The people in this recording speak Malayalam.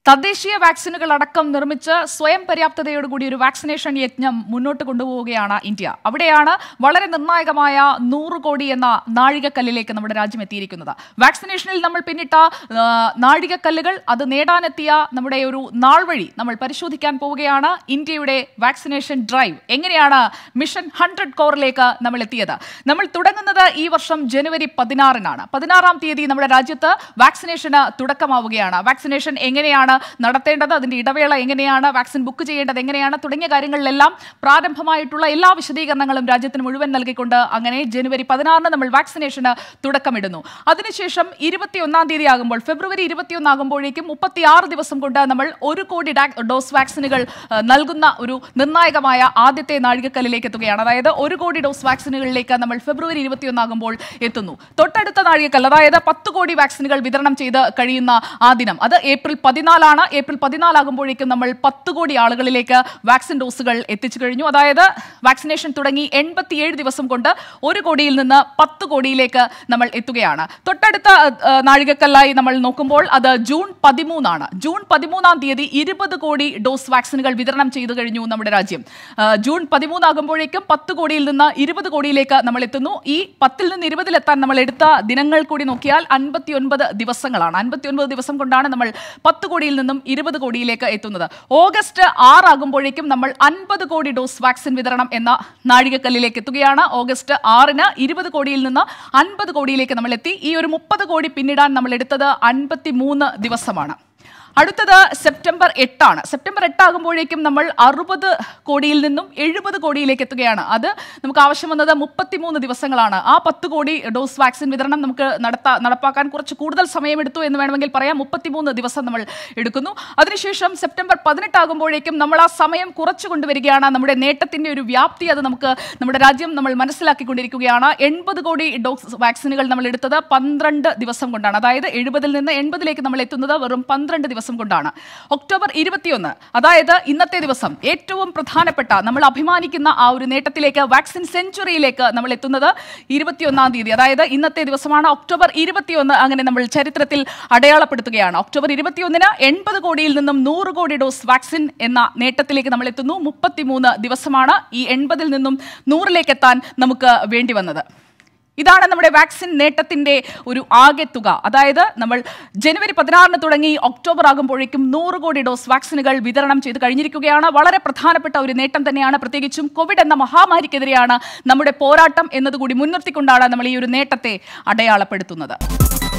തദ്ദേശീയ വാക്സിനുകൾ അടക്കം നിർമ്മിച്ച് സ്വയം പര്യാപ്തതയോടുകൂടി ഒരു വാക്സിനേഷൻ യജ്ഞം മുന്നോട്ട് കൊണ്ടുപോവുകയാണ് ഇന്ത്യ അവിടെയാണ് വളരെ നിർണായകമായ നൂറ് കോടി എന്ന നാഴികക്കല്ലിലേക്ക് നമ്മുടെ രാജ്യം എത്തിയിരിക്കുന്നത് വാക്സിനേഷനിൽ നമ്മൾ പിന്നിട്ട ആ, നാഴികക്കല്ലുകൾ അത് നേടാനെത്തിയ നമ്മുടെ ഒരു നാൾ വഴി നമ്മൾ പരിശോധിക്കാൻ പോവുകയാണ് ഇന്ത്യയുടെ വാക്സിനേഷൻ ഡ്രൈവ് എങ്ങനെയാണ് മിഷൻ ഹൺഡ്രഡ് കോറിലേക്ക് നമ്മൾ എത്തിയത് നമ്മൾ തുടങ്ങുന്നത് ഈ വർഷം ജനുവരി പതിനാറിനാണ് പതിനാറാം തീയതി നമ്മുടെ രാജ്യത്ത് വാക്സിനേഷന് തുടക്കമാവുകയാണ് വാക്സിനേഷൻ എങ്ങനെയാണ് നടത്തേണ്ടത് അതിന്റെ ഇടവേള എങ്ങനെയാണ് വാക്സിൻ ബുക്ക് ചെയ്യേണ്ടത് എങ്ങനെയാണ് തുടങ്ങിയ കാര്യങ്ങളിലെല്ലാം പ്രാരംഭമായിട്ടുള്ള എല്ലാ വിശദീകരണങ്ങളും രാജ്യത്തിന് മുഴുവൻ നൽകിക്കൊണ്ട് അങ്ങനെ ജനുവരി പതിനാറിന് നമ്മൾ വാക്സിനേഷന് തുടക്കമിടുന്നു അതിനുശേഷം ഇരുപത്തിയൊന്നാം തീയതി ആകുമ്പോൾ ഫെബ്രുവരി ഇരുപത്തിയൊന്ന് ആകുമ്പോഴേക്കും മുപ്പത്തിയാറ് ദിവസം കൊണ്ട് നമ്മൾ ഒരു കോടി ഡാ- ഡോസ് വാക്സിനുകൾ ആ, നൽകുന്ന ഒരു നിർണായകമായ ആദ്യത്തെ നാഴികക്കല്ലിലേക്ക് എത്തുകയാണ് അതായത് ഒരു കോടി ഡോസ് വാക്സിനുകളിലേക്ക് നമ്മൾ ഫെബ്രുവരി ഇരുപത്തിയൊന്നാകുമ്പോൾ എത്തുന്നു തൊട്ടടുത്ത നാഴികക്കല്ല് അതായത് പത്ത് കോടി വാക്സിനുകൾ വിതരണം ചെയ്ത് കഴിയുന്ന ആ ദിനം അത് ഏപ്രിൽ പതിനാലാണ് ഏപ്രിൽ പതിനാലാകുമ്പോഴേക്കും നമ്മൾ പത്ത് കോടി ആളുകളിലേക്ക് വാക്സിൻ ഡോസുകൾ എത്തിച്ചു കഴിഞ്ഞു അതായത് വാക്സിനേഷൻ തുടങ്ങി എൺപത്തിയേഴ് ദിവസം കൊണ്ട് ഒരു കോടിയിൽ നിന്ന് പത്ത് കോടിയിലേക്ക് നമ്മൾ എത്തുകയാണ് തൊട്ടടുത്ത ആ, നാഴികക്കല്ലായി നമ്മൾ നോക്കുമ്പോൾ അത് ജൂൺ പതിമൂന്നാണ് ജൂൺ പതിമൂന്നാം തീയതി ഇരുപത് കോടി ഡോസ് വാക്സിനുകൾ വിതരണം ചെയ്തു കഴിഞ്ഞു നമ്മുടെ രാജ്യം ആ, ജൂൺ പതിമൂന്നാകുമ്പോഴേക്കും പത്ത് കോടിയിൽ നിന്ന് ഇരുപത് കോടിയിലേക്ക് നമ്മൾ എത്തുന്നു ഈ പത്തിൽ നിന്ന് ഇരുപതിലെത്താൻ നമ്മൾ എടുത്ത ദിനങ്ങൾ കൂടി നോക്കിയാൽ അൻപത്തി ഒൻപത് ദിവസങ്ങളാണ് അൻപത്തി ഒൻപത് ദിവസം കൊണ്ടാണ് നമ്മൾ പത്ത് കോടിയിൽ നിന്നും ഇരുപത് കോടിയിലേക്ക് എത്തുന്നത് ഓഗസ്റ്റ് ആറാകുമ്പോഴേക്കും നമ്മൾ അൻപത് കോടി ഡോസ് വാക്സിൻ വിതരണം എന്ന നാഴികക്കല്ലിലേക്ക് എത്തുകയാണ് ഓഗസ്റ്റ് ആറിന് ഇരുപത് കോടിയിൽ നിന്ന് അൻപത് കോടിയിലേക്ക് നമ്മൾ എത്തി ഈ ഒരു മുപ്പത് കോടി പിന്നിടാൻ നമ്മൾ എടുത്തത് അൻപത്തി മൂന്ന് ദിവസമാണ് അടുത്തത് സെപ്റ്റംബർ എട്ടാണ് സെപ്റ്റംബർ എട്ടാകുമ്പോഴേക്കും നമ്മൾ അറുപത് കോടിയിൽ നിന്നും എഴുപത് കോടിയിലേക്ക് എത്തുകയാണ് അത് നമുക്ക് ആവശ്യം വന്നത് മുപ്പത്തിമൂന്ന് ദിവസങ്ങളാണ് ആ പത്ത് കോടി ഡോസ് വാക്സിൻ വിതരണം നമുക്ക് നടത്താ നടപ്പാക്കാൻ കുറച്ച് കൂടുതൽ സമയമെടുത്തു എന്ന് വേണമെങ്കിൽ പറയാം മുപ്പത്തിമൂന്ന് ദിവസം നമ്മൾ എടുക്കുന്നു അതിനുശേഷം സെപ്റ്റംബർ പതിനെട്ടാകുമ്പോഴേക്കും നമ്മൾ ആ സമയം കുറച്ചു കൊണ്ടുവരികയാണ് നമ്മുടെ നേട്ടത്തിന്റെ ഒരു വ്യാപ്തി അത് നമുക്ക് നമ്മുടെ രാജ്യം നമ്മൾ മനസ്സിലാക്കിക്കൊണ്ടിരിക്കുകയാണ് എൺപത് കോടി ഡോസ് വാക്സിനുകൾ നമ്മൾ എടുത്തത് പന്ത്രണ്ട് ദിവസം കൊണ്ടാണ് അതായത് എഴുപതിൽ നിന്ന് എൺപതിലേക്ക് നമ്മൾ എത്തുന്നത് വെറും പന്ത്രണ്ട് ദിവസം കൊണ്ടാണ് ഒക്ടോബർ ഇരുപത്തിയൊന്ന് അതായത് ഇന്നത്തെ ദിവസം ഏറ്റവും പ്രധാനപ്പെട്ട നമ്മൾ അഭിമാനിക്കുന്ന ആ ഒരു നേട്ടത്തിലേക്ക് വാക്സിൻ സെഞ്ചുറിയിലേക്ക് നമ്മൾ എത്തുന്നത് ഇരുപത്തിയൊന്നാം തീയതി അതായത് ഇന്നത്തെ ദിവസമാണ് ഒക്ടോബർ ഇരുപത്തിയൊന്ന് അങ്ങനെ നമ്മൾ ചരിത്രത്തിൽ അടയാളപ്പെടുത്തുകയാണ് ഒക്ടോബർ ഇരുപത്തിയൊന്നിന് എൺപത് കോടിയിൽ നിന്നും നൂറ് കോടി ഡോസ് വാക്സിൻ എന്ന നേട്ടത്തിലേക്ക് നമ്മൾ എത്തുന്നു മുപ്പത്തിമൂന്ന് ദിവസമാണ് ഈ എൺപതിൽ നിന്നും നൂറിലേക്ക് എത്താൻ നമുക്ക് വേണ്ടി വന്നത് ഇതാണ് നമ്മുടെ വാക്സിൻ നേട്ടത്തിന്റെ ഒരു ആകെ തുക അതായത് നമ്മൾ ജനുവരി പതിനാറിന് തുടങ്ങി ഒക്ടോബർ ആകുമ്പോഴേക്കും നൂറ് കോടി ഡോസ് വാക്സിനുകൾ വിതരണം ചെയ്ത് കഴിഞ്ഞിരിക്കുകയാണ് വളരെ പ്രധാനപ്പെട്ട ഒരു നേട്ടം തന്നെയാണ് പ്രത്യേകിച്ചും കോവിഡ് എന്ന മഹാമാരിക്കെതിരെയാണ് നമ്മുടെ പോരാട്ടം എന്നതുകൂടി മുൻനിർത്തിക്കൊണ്ടാണ് നമ്മൾ ഈ ഒരു നേട്ടത്തെ അടയാളപ്പെടുത്തുന്നത്